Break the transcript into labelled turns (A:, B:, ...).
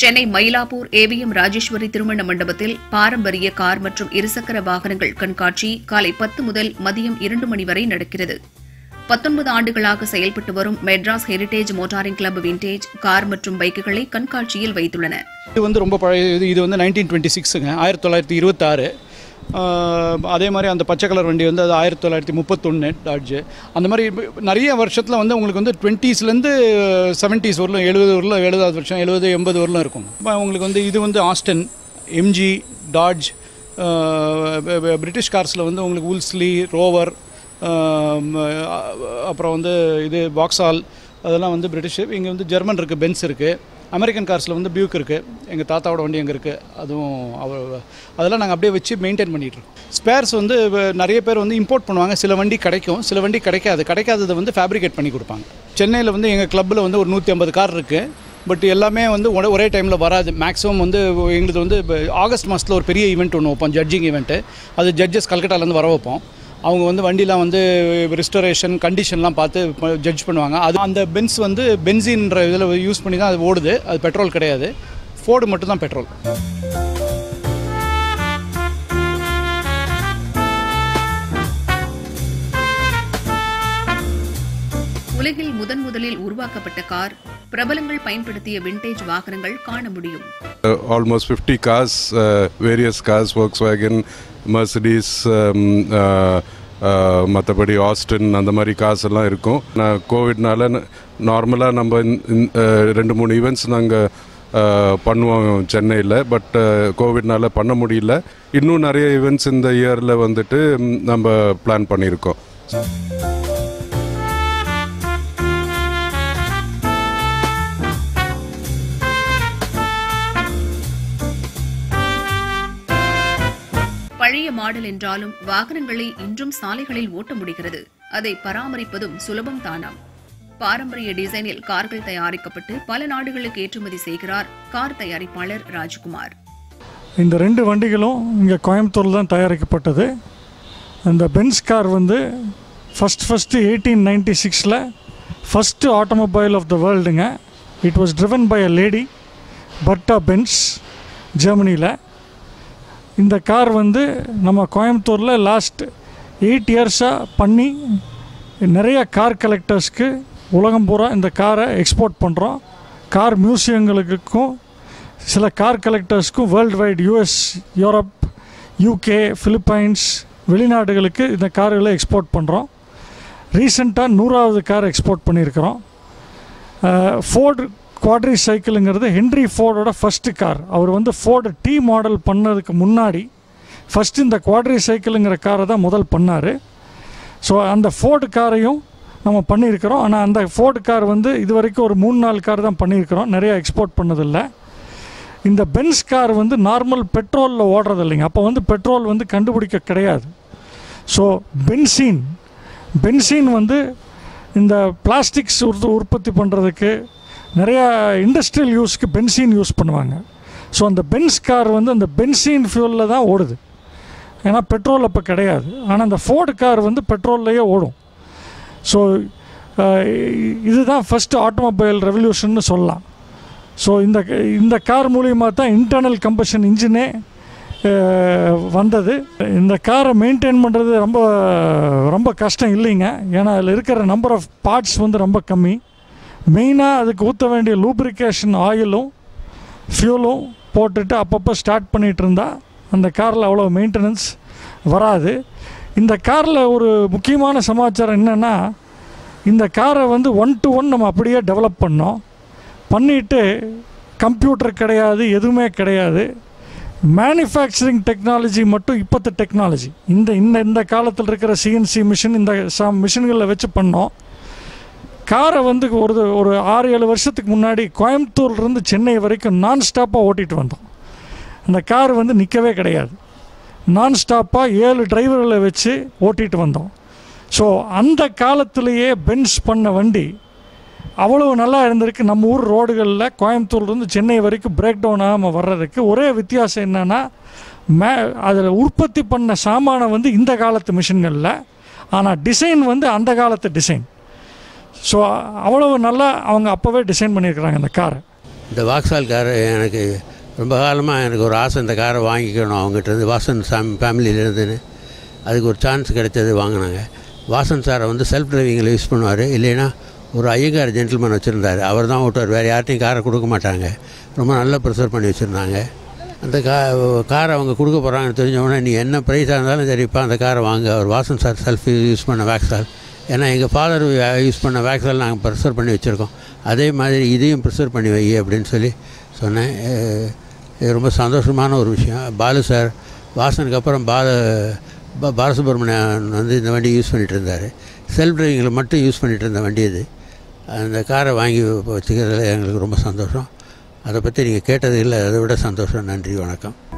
A: Chennai Mylapore AVM Rajeswari திருமண மண்டபத்தில் பாரம்பரிய கார் மற்றும் இருசக்கர வாகனங்கள் கண்காட்சி காலை பத்து முதல் மதியம் இரண்டு மணி வரை நடக்கிறது பத்தொன்பது ஆண்டுகளாக செயல்பட்டு வரும் Madras heritage motoring club vintage car மற்றும் பைக்குகளை கண்காட்சியில் வைத்துள்ளன
B: இது வந்து ரொம்ப பழைய இது இது வந்து நைன்டீன் டுவெண்ட்டி சிக்ஸுங்க ஆயிரத்தி தொள்ளாயிரத்தி இருபத்தாறு அதே மாதிரி அந்த பச்சை கலர் வண்டி வந்து அது ஆயிரத்தி தொள்ளாயிரத்தி முப்பத்தொன்று டாட்ஜு அந்த மாதிரி நிறைய வருஷத்தில் வந்து உங்களுக்கு வந்து டுவெண்ட்டீஸ்லேருந்து செவன்ட்டீஸ் வரலும் எழுபது வரலும் எழுபதாவது வருஷம் எழுபது எண்பது வரலும் இருக்கும் இப்போ உங்களுக்கு வந்து இது வந்து ஆஸ்டன் எம்ஜி டாட்ஜ் பிரிட்டிஷ் கார்ஸில் வந்து உங்களுக்கு உல்ஸ்லி ரோவர் அப்புறம் வந்து இது வாக்ஸால் அதெல்லாம் வந்து பிரிட்டிஷ் இங்கே வந்து ஜெர்மன் இருக்குது பென்ஸ் இருக்குது அமெரிக்கன் கார்ஸில் வந்து பியூக் இருக்குது எங்கள் தாத்தாவோட வண்டி அங்கே இருக்குது அதுவும் அவர் அதெல்லாம் நாங்கள் அப்படியே வச்சு மெயின்டைன் பண்ணிகிட்ருக்கோம் ஸ்பேர்ஸ் வந்து வ- நிறைய பேர் வந்து இம்போர்ட் பண்ணுவாங்க சில வண்டி கிடைக்கும் சில வண்டி கிடைக்காது கிடைக்காததை வந்து ஃபேப்ரிகேட் பண்ணி கொடுப்பாங்க சென்னையில் வந்து எங்கள் கிளப்பில் வந்து ஒரு நூற்றி ஐம்பது கார் இருக்குது பட் எல்லாமே வந்து ஒரே ஒரே டைமில் வராது மேக்ஸிமம் வந்து எங்களுக்கு வந்து இப்போ ஆகஸ்ட் மாதத்தில் ஒரு பெரிய ஈவெண்ட் ஒன்று வைப்போம் ஜட்ஜிங் ஈவெண்ட்டு அது ஜட்ஜஸ் கல்கட்டாலேருந்து வர வைப்போம் அவங்க வந்து வண்டிலாம் வந்து ரிஸ்டரேஷன் கண்டிஷன்லாம் பார்த்து ஜட்ஜ் பண்ணுவாங்க அது அந்த பென்ஸ் வந்து பென்சின்ற இதில் யூஸ் பண்ணி தான் அது ஓடுது அது பெட்ரோல் கிடையாது ஃபோர்டு மட்டும்தான் பெட்ரோல்
A: உலகில் முதன் முதலில் உருவாக்கப்பட்ட கார் பிரபலங்கள் பயன்படுத்திய விண்டேஜ் வாகனங்கள் காண முடியும்
C: uh, almost 50 cars, uh, various cars, Volkswagen, Mercedes, um, uh, uh, மற்றபடி ஆஸ்டின் அந்த மாதிரி காசு எல்லாம் இருக்கும் நான் கோவிட்னால நார்மலாக நம்ம இந்த- இந்த, uh, ரெண்டு மூணு ஈவெண்ட்ஸ் நாங்கள் பண்ணுவோம் சென்னையில் பட் கோவிட்னால பண்ண முடியல இன்னும் நிறைய ஈவெண்ட்ஸ் இந்த இயரில் வந்துட்டு ம், நம்ம பிளான் பண்ணியிருக்கோம்
A: பழைய மாடல் என்றாலும் வாகனங்களை இன்றும் சாலைகளில் ஓட்ட முடிகிறது அதை பராமரிப்பதும் சுலபம் தானாம் பாரம்பரிய டிசைனில் கார்கள் தயாரிக்கப்பட்டு பல நாடுகளுக்கு ஏற்றுமதி செய்கிறார் கார் தயாரிப்பாளர் ராஜ்குமார்
D: இந்த ரெண்டு வண்டிகளும் இங்கே கோயம்புத்தூரில் தான் தயாரிக்கப்பட்டது இந்த பென்ஸ் கார் வந்து ஃபஸ்ட் ஃபஸ்ட்டு எயிட்டீன் நைன்டி சிக்ஸில் ஃபஸ்ட்டு ஆட்டோமொபைல் ஆஃப் த வேர்ல்டுங்க it was driven by a lady Bertha Benz ஜெர்மனியில் இந்த கார் வந்து நம்ம கோயம்புத்தூரில் லாஸ்ட் எயிட் இயர்ஸாக பண்ணி நிறைய கார் கலெக்டர்ஸ்க்கு உலகம் பூரா இந்த காரை எக்ஸ்போர்ட் பண்ணுறோம் கார் மியூசியங்களுக்கும் சில கார் கலெக்டர்ஸ்க்கும் world wide US Europe UK Philippines வெளிநாடுகளுக்கு இந்த கார்களை எக்ஸ்போர்ட் பண்ணுறோம் ரீசெண்டாக நூறாவது கார் எக்ஸ்போர்ட் பண்ணியிருக்கிறோம் ஃபோர்டு குவாட்ரி சைக்கிளுங்கிறது ஹென்ரி ஃபோர்டோட ஃபஸ்ட்டு கார் அவர் வந்து ஃபோர்டு டி மாடல் பண்ணதுக்கு முன்னாடி ஃபஸ்ட்டு இந்த குவாட்ரி சைக்கிளுங்கிற காரை தான் முதல் பண்ணார் ஸோ அந்த ஃபோர்டு காரையும் நம்ம பண்ணியிருக்கிறோம் ஆனால் அந்த ஃபோர்டு கார் வந்து இது வரைக்கும் ஒரு மூணு நாலு கார் தான் பண்ணியிருக்கிறோம் நிறையா எக்ஸ்போர்ட் பண்ணதில்லை இந்த பென்ஸ் கார் வந்து நார்மல் பெட்ரோலில் ஓடுறது இல்லைங்க அப்போ வந்து பெட்ரோல் வந்து கண்டுபிடிக்க கிடையாது ஸோ பென்சீன் பென்சீன் வந்து இந்த பிளாஸ்டிக்ஸ் உற்ப உற்பத்தி பண்ணுறதுக்கு நிறையா இண்டஸ்ட்ரியல் யூஸ்க்கு பென்சீன் யூஸ் பண்ணுவாங்க ஸோ அந்த பென்ஸ் கார் வந்து அந்த பென்சீன் ஃபியூலில் தான் ஓடுது ஏன்னா பெட்ரோல் அப்போ கிடையாது ஆனால் அந்த ஃபோர்டு கார் வந்து பெட்ரோல்லையே ஓடும் ஸோ இதுதான் ஃபஸ்ட்டு ஆட்டோமொபைல் ரெவல்யூஷன்னு சொல்லலாம் ஸோ இந்த இந்த கார் மூலியமாக தான் இன்டர்னல் கம்பஷன் இன்ஜினே வந்தது இந்த காரை மெயின்டைன் பண்ணுறது ரொம்ப ரொம்ப கஷ்டம் இல்லைங்க ஏன்னா அதில் இருக்கிற நம்பர் ஆஃப் பார்ட்ஸ் வந்து ரொம்ப கம்மி மெயினாக அதுக்கு ஊற்ற வேண்டிய லூப்ரிகேஷன் ஆயிலும் ஃபியூலும் போட்டுட்டு அப்பப்போ ஸ்டார்ட் பண்ணிகிட்டு இருந்தால் அந்த காரில் அவ்வளோ மெயின்டெனன்ஸ் வராது இந்த காரில் ஒரு முக்கியமான சமாச்சாரம் என்னென்னா இந்த காரை வந்து ஒன் டு ஒன் நம்ம அப்படியே டெவலப் பண்ணோம் பண்ணிவிட்டு கம்ப்யூட்டர் கிடையாது எதுவுமே கிடையாது மேனுஃபேக்சரிங் டெக்னாலஜி மட்டும் இப்போத்த டெக்னாலஜி இந்த இந்த இந்த காலத்தில் இருக்கிற சிஎன்சி மிஷின் இந்த ச மிஷின்களில் வச்சு பண்ணோம் காரை வந்து ஒரு ஒரு ஆறு ஏழு வருஷத்துக்கு முன்னாடி கோயம்புத்தூர்லேருந்து சென்னை வரைக்கும் நான் ஸ்டாப்பாக ஓட்டிகிட்டு வந்தோம் அந்த கார் வந்து நிற்கவே கிடையாது நான் ஸ்டாப்பாக ஏழு டிரைவர்களை வச்சு ஓட்டிகிட்டு வந்தோம் ஸோ அந்த காலத்திலேயே பென்ஸ் பண்ண வண்டி அவ்வளவு நல்லா இருந்திருக்கு நம்ம ஊர் ரோடுகளில் கோயம்புத்தூர்லேருந்து சென்னை வரைக்கும் பிரேக் டவுன் ஆகாமல் வர்றதுக்கு ஒரே வித்தியாசம் என்னென்னா மே அதில் உற்பத்தி பண்ண சாமானை வந்து இந்த காலத்து மிஷின்களில் ஆனால் டிசைன் வந்து அந்த காலத்து டிசைன் ஸோ அவ்வளவு நல்லா அவங்க அப்போவே டிசைன் பண்ணியிருக்கிறாங்க இந்த காரை
E: இந்த வாக்ஸால் காரை எனக்கு ரொம்ப காலமாக எனக்கு ஒரு ஆசை இந்த காரை வாங்கிக்கணும் அவங்ககிட்ட இருந்து வாசன் சாமி ஃபேமிலியிலேருந்துன்னு அதுக்கு ஒரு சான்ஸ் கிடைச்சது வாங்கினாங்க வாசன் சாரை வந்து செல்ஃப் டிரைவிங்கில் யூஸ் பண்ணுவார் இல்லைன்னா ஒரு ஐயங்கார் ஜென்டில்மேன் வச்சுருந்தார் அவர் தான் ஓட்டுவார் வேறு யார்ட்டையும் காரை கொடுக்க மாட்டாங்க ரொம்ப நல்லா ப்ரிசர்வ் பண்ணி வச்சுருந்தாங்க அந்த கா காரை அவங்க கொடுக்க போகிறாங்கன்னு தெரிஞ்ச உடனே நீ என்ன ப்ரைஸாக இருந்தாலும் சரிப்பா அந்த காரை வாங்க அவர் வாசன் சார் செல்ஃப் யூஸ் பண்ண வேக்ஸால் ஏன்னா எங்கள் ஃபாதர் யூஸ் பண்ண வேக்ஸால் நாங்கள் ப்ரிசர்வ் பண்ணி வச்சுருக்கோம் அதே மாதிரி இதையும் ப்ரிசர்வ் பண்ணி வை அப்படின்னு சொல்லி சொன்னேன் அஹ் இது ரொம்ப சந்தோஷமான ஒரு விஷயம் பாலு சார் வாசனுக்கு அப்புறம் பால பா பாலசுப்ரமணியன் வந்து இந்த வண்டி யூஸ் பண்ணிகிட்டு இருந்தார் செல்ஃப் டிரைவிங்கில் மட்டும் யூஸ் பண்ணிகிட்டு இருந்த வண்டி இது அந்த காரை வாங்கி வச்சுக்கிறதுல எங்களுக்கு ரொம்ப சந்தோஷம் அதை பற்றி நீங்கள் கேட்டது இல்லை அதை விட சந்தோஷம் நன்றி வணக்கம்